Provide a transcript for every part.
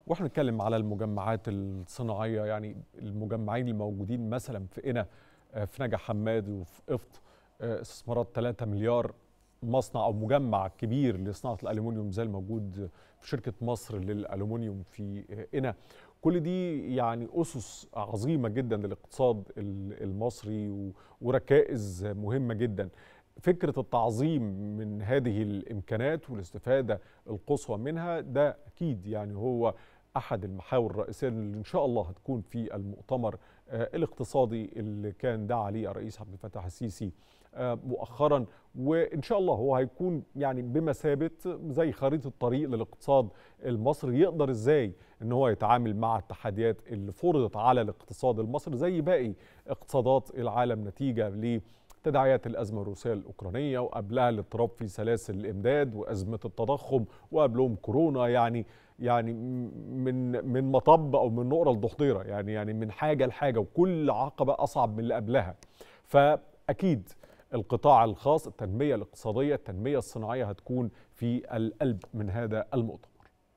واحنا نتكلم على المجمعات الصناعيه يعني المجمعين الموجودين مثلا في قنا في نجع حمادي وفي قفط استثمارات 3 مليار مصنع او مجمع كبير لصناعه الالومنيوم زي الموجود في شركه مصر للالومنيوم في قنا كل دي يعني اسس عظيمه جدا للاقتصاد المصري وركائز مهمه جدا فكره التعظيم من هذه الامكانات والاستفاده القصوى منها ده اكيد يعني هو احد المحاور الرئيسيه اللي ان شاء الله هتكون في المؤتمر الاقتصادي اللي كان دعا عليه الرئيس عبد الفتاح السيسي مؤخرا وان شاء الله هو هيكون يعني بمثابه زي خريطه طريق للاقتصاد المصري يقدر ازاي ان هو يتعامل مع التحديات اللي فرضت على الاقتصاد المصري زي باقي اقتصادات العالم نتيجه ل تداعيات الأزمة الروسية الأوكرانية وقبلها الاضطراب في سلاسل الإمداد وأزمة التضخم وقبلهم كورونا يعني يعني من من مطب أو من نقرة لضحضيرة يعني يعني من حاجة لحاجة وكل عقبة أصعب من اللي قبلها فأكيد القطاع الخاص التنمية الاقتصادية التنمية الصناعية هتكون في القلب من هذا المؤتمر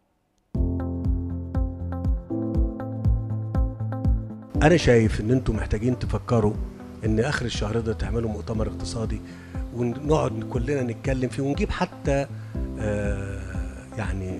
أنا شايف إن أنتم محتاجين تفكروا ان اخر الشهر ده تعملوا مؤتمر اقتصادي ونقعد كلنا نتكلم فيه ونجيب حتى آه يعني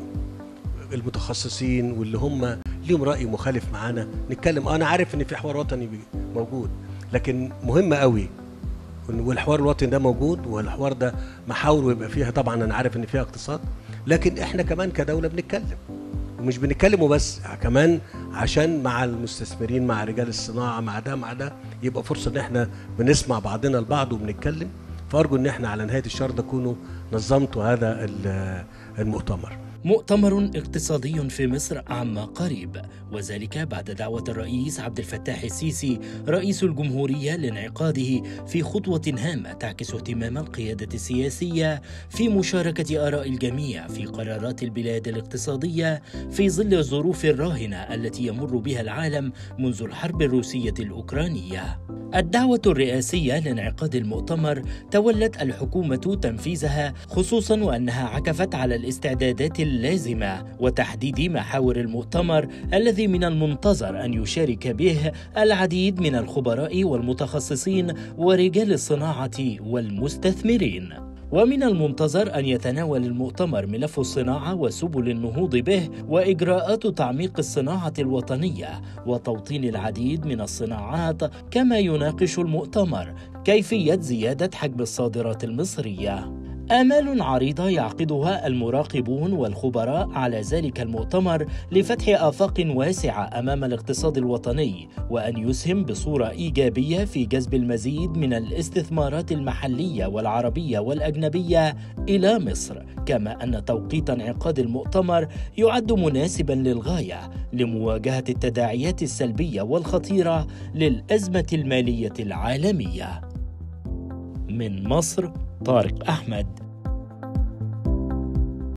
المتخصصين واللي هم ليهم راي مخالف معانا نتكلم انا عارف ان في حوار وطني موجود لكن مهم قوي والحوار الوطني ده موجود والحوار ده محاور ويبقى فيها طبعا انا عارف ان فيها اقتصاد لكن احنا كمان كدوله بنتكلم ومش بنتكلم وبس كمان عشان مع المستثمرين مع رجال الصناعه مع ده مع ده يبقى فرصه ان احنا بنسمع بعضنا البعض وبنتكلم فارجو ان احنا على نهايه الشهر ده تكونوا نظمتوا هذا المؤتمر مؤتمر اقتصادي في مصر عما قريب وذلك بعد دعوة الرئيس عبد الفتاح السيسي رئيس الجمهورية لانعقاده في خطوة هامة تعكس اهتمام القيادة السياسية في مشاركة آراء الجميع في قرارات البلاد الاقتصادية في ظل الظروف الراهنة التي يمر بها العالم منذ الحرب الروسية الأوكرانية. الدعوة الرئاسية لانعقاد المؤتمر تولت الحكومة تنفيذها خصوصا وأنها عكفت على الاستعدادات اللازمة وتحديد محاور المؤتمر الذي من المنتظر أن يشارك به العديد من الخبراء والمتخصصين ورجال الصناعة والمستثمرين. ومن المنتظر أن يتناول المؤتمر ملف الصناعة وسبل النهوض به وإجراءات تعميق الصناعة الوطنية وتوطين العديد من الصناعات كما يناقش المؤتمر كيفية زيادة حجم الصادرات المصرية. آمال عريضة يعقدها المراقبون والخبراء على ذلك المؤتمر لفتح آفاق واسعة أمام الاقتصاد الوطني وأن يسهم بصورة إيجابية في جذب المزيد من الاستثمارات المحلية والعربية والأجنبية إلى مصر، كما أن توقيت انعقاد المؤتمر يعد مناسبا للغاية لمواجهة التداعيات السلبية والخطيرة للأزمة المالية العالمية. من مصر طارق أحمد